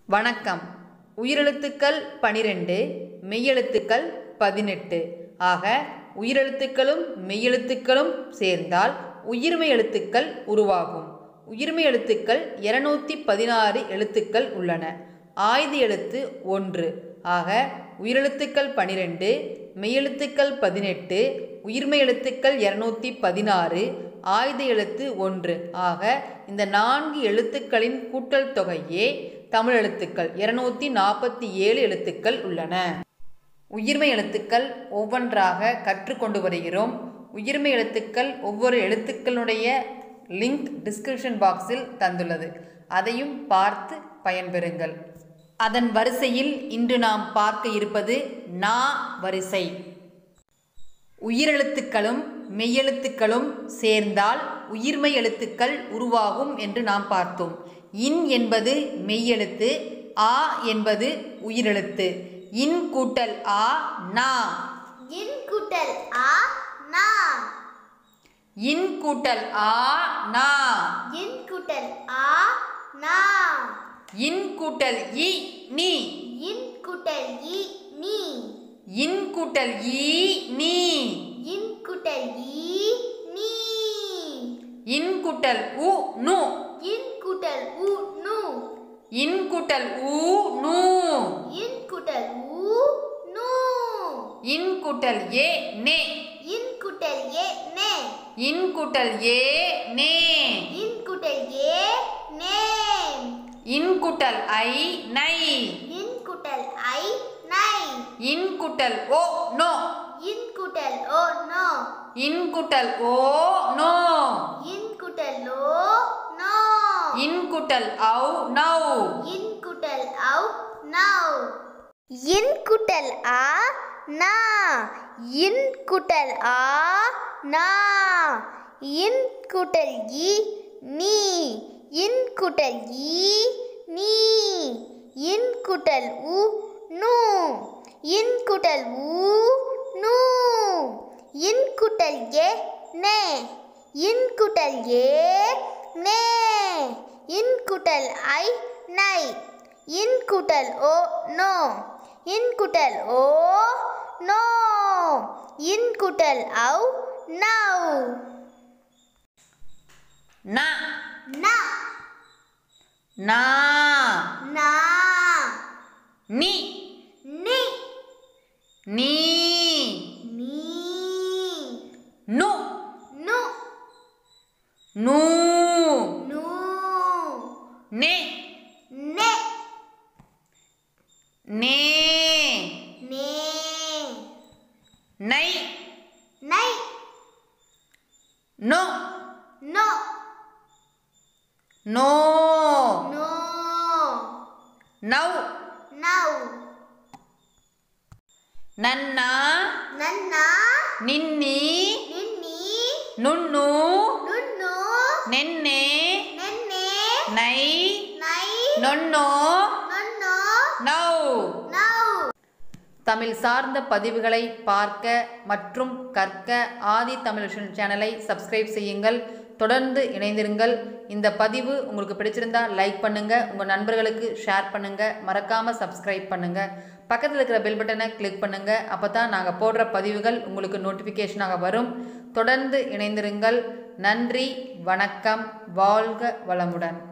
வணக்கம் உயிரெழுத்துக்கள் பனிரெண்டு மெய்யெழுத்துக்கள் பதினெட்டு ஆக உயிரெழுத்துக்களும் மெய்யெழுத்துக்களும் சேர்ந்தால் உயிர்மை எழுத்துக்கள் உருவாகும் உயிர்மை எழுத்துக்கள் இருநூத்தி பதினாறு எழுத்துக்கள் உள்ளன ஆயுத எழுத்து ஒன்று ஆக உயிரெழுத்துக்கள் பனிரெண்டு மெய்யெழுத்துக்கள் பதினெட்டு உயிர்மை எழுத்துக்கள் இருநூத்தி பதினாறு ஆயுத எழுத்து ஒன்று ஆக இந்த நான்கு எழுத்துக்களின் கூட்டல் தொகையே தமிழ் எழுத்துக்கள் இருநூத்தி நாற்பத்தி ஏழு எழுத்துக்கள் உள்ளன உயிர்மை எழுத்துக்கள் ஒவ்வொன்றாக கற்றுக்கொண்டு வருகிறோம் உயிர்மை எழுத்துக்கள் ஒவ்வொரு எழுத்துக்களுடைய லிங்க் டிஸ்கிரிப்ஷன் பாக்ஸில் தந்துள்ளது அதையும் பார்த்து பயன்பெறுங்கள் அதன் வரிசையில் இன்று நாம் பார்க்க இருப்பது நா வரிசை உயிரெழுத்துக்களும் மெய்யெழுத்துக்களும் சேர்ந்தால் உயிர்மெய் எழுத்துக்கள் உருவாகும் என்று நாம் பார்த்தோம் இன் என்பது மெய்யெழுத்து ஆ என்பது உயிரெழுத்து இன் கூட்டல் ஆ நா இன் கூட்டல் ஆ நா இன் கூட்டல் ஆ நா இன் கூட்டல் ஆ நா இன் கூட்டல் இ நீ இன் கூட்டல் இ நீ இன் கூட்டல் ஈ நீ இன் கூட்டல் இ நீ இன் கூட்டல் உ நு இன் கூட்டல் உ நு இன் கூட்டல் ஊ நு இன் கூட்டல் உ நு இன் கூட்டல் ஏ நே இன் கூட்டல் ஏ நே இன் கூட்டல் ஏ நே இன் கூட்டல் ஏ நே இன் கூட்டல் ஐ நை இன் கூட்டல் ஐ நை இன் கூட்டல் ஓ நோ இன் கூட்டல் ஓ நோ இன் கூட்டல் ஓ நோ இன் கூட்டல் லோ நோ இன் கூட்டல் ஔ நௌ இன் கூட்டல் ஔ நௌ இன் கூட்டல் ஆ நா இன் கூட்டல் ஆ நா இன் கூட்டல் இ நீ இன் கூட்டல் இ நீ இன் கூட்டல் உ நு இன் கூட்டல் உ நு இன் கூட்டல் ஏ நே இன் கூட்டல் ஏ நே இன் கூட்டல் ஐ நை இன் கூட்டல் ஓ நோ இன் கூட்டல் ஓ நோ இன் கூட்டல் ஔ நௌ ந நா நா நா நி நி நீ நீ நு நு நூ நு நே நெ நே நே நை நை நோ நோ நோ நோ நௌ நௌ நன்னா ನನ್ನ ನಿನ್ನಿ ನಿನ್ನಿ ನುಣ್ಣು ನುಣ್ಣು ನೆನ್ನೆ ನೆನ್ನೆ ನೈ ನೈ நொன்னோ ನೊಣ್ಣು நௌ ನೌ தமிழ் சார்ந்த பதிவுகளை பார்க்க மற்றும் கற்க ஆதி தமிழ் சேனலை சப்ஸ்கிரைப் செய்யுங்கள் தொடர்ந்து இணைந்திருங்கள் இந்த பதிவு உங்களுக்கு பிடிச்சிருந்தா லைக் பண்ணுங்க உங்க நண்பர்களுக்கு ஷேர் பண்ணுங்க மறக்காம சப்ஸ்கிரைப் பண்ணுங்க பக்கத்தில் இருக்கிற பெல் பட்டனை கிளிக் பண்ணுங்க அப்பதான் நாங்கள் போடுற பதிவுகள் உங்களுக்கு நோட்டிஃபிகேஷனாக வரும் தொடர்ந்து இணைந்திருங்கள் நன்றி வணக்கம் வாழ்க வளமுடன்